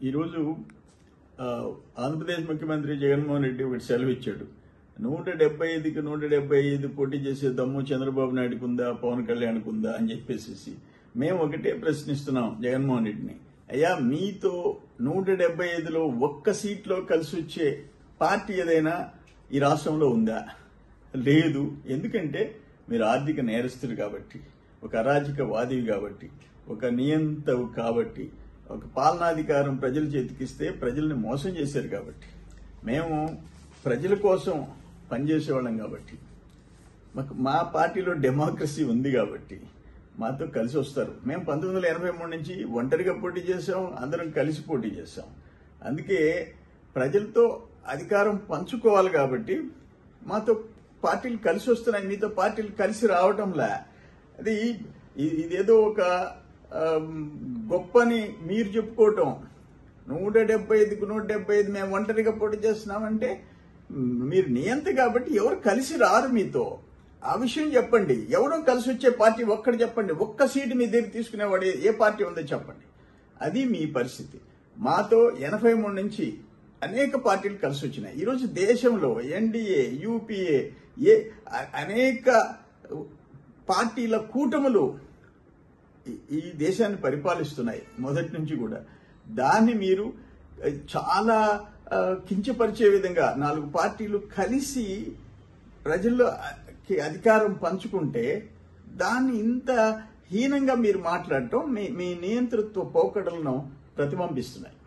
ఈరోజు ఆ, ఆంధ్రప్రదేశ్ ముఖ్యమంత్రి జగన్మోహన్ రెడ్డి ఒకటి సెలవు ఇచ్చాడు నూట డెబ్బై ఐదుకి నూట డెబ్బై ఐదు పోటీ చేసే దమ్ము చంద్రబాబు నాయుడుకు ఉందా పవన్ కళ్యాణ్కు ఉందా అని చెప్పేసి మేము ఒకటే ప్రశ్నిస్తున్నాం జగన్మోహన్ రెడ్డిని అయ్యా మీతో నూట డెబ్బై ఐదులో ఒక్క సీట్లో కలిసి వచ్చే పార్టీ ఏదైనా ఈ రాష్ట్రంలో ఉందా లేదు ఎందుకంటే మీరు ఆర్థిక నేరస్తులు కాబట్టి ఒక అరాజక వాదివి కాబట్టి ఒక నియంతవు కాబట్టి ఒక పాలనాధికారం ప్రజల చేతికిస్తే ప్రజల్ని మోసం చేశారు కాబట్టి మేము ప్రజల కోసం పనిచేసేవాళ్ళం కాబట్టి మాకు మా పార్టీలో డెమోక్రసీ ఉంది కాబట్టి మాతో కలిసి వస్తారు మేము పంతొమ్మిది వందల ఎనభై మూడు నుంచి ఒంటరిగా పోటీ చేసాం అందరం కలిసి పోటీ చేసాం అందుకే ప్రజలతో అధికారం పంచుకోవాలి కాబట్టి మాతో పార్టీలు కలిసి వస్తున్నాయి మీతో పార్టీలు కలిసి రావటంలా అది ఇ- ఇదేదో ఒక ఆమ్, గొప్పని మీరు చెప్పుకోవటం నూట డెబ్బై ఐదుకు నూట డెబ్బై ఐదు మేము ఒంటరిగా పోటీ చేస్తున్నామంటే మ్, మీరు నియంత కాబట్టి ఎవరు కలిసి రారు మీతో ఆ విషయం చెప్పండి ఎవరో కలిసి వచ్చే పార్టీ ఒక్కటి చెప్పండి ఒక్క సీటు మీ దగ్గర తీసుకునేవాడు ఏ- ఏ పార్టీ ఉందో చెప్పండి అది మీ పరిస్థితి మాతో ఎనభై మూడు నుంచి అనేక పార్టీలు కలిసి వచ్చినాయి ఈరోజు దేశంలో ఎన్డీఏ యూపీఏ ఏ అ- అనేక పార్టీల కూటములు ఈ- ఈ దేశాన్ని పరిపాలిస్తున్నాయి మొదటి నుంచి కూడా దాన్ని మీరు ఆ, చాలా ఆ, కించపరిచే విధంగా నాలుగు పార్టీలు కలిసి ప్రజల్లో ఆ, కి అధికారం పంచుకుంటే దాన్ని ఇంత హీనంగా మీరు మాట్లాడటం మీ మీ నియంతృత్వ పోకడలను ప్రతిబింబిస్తున్నాయి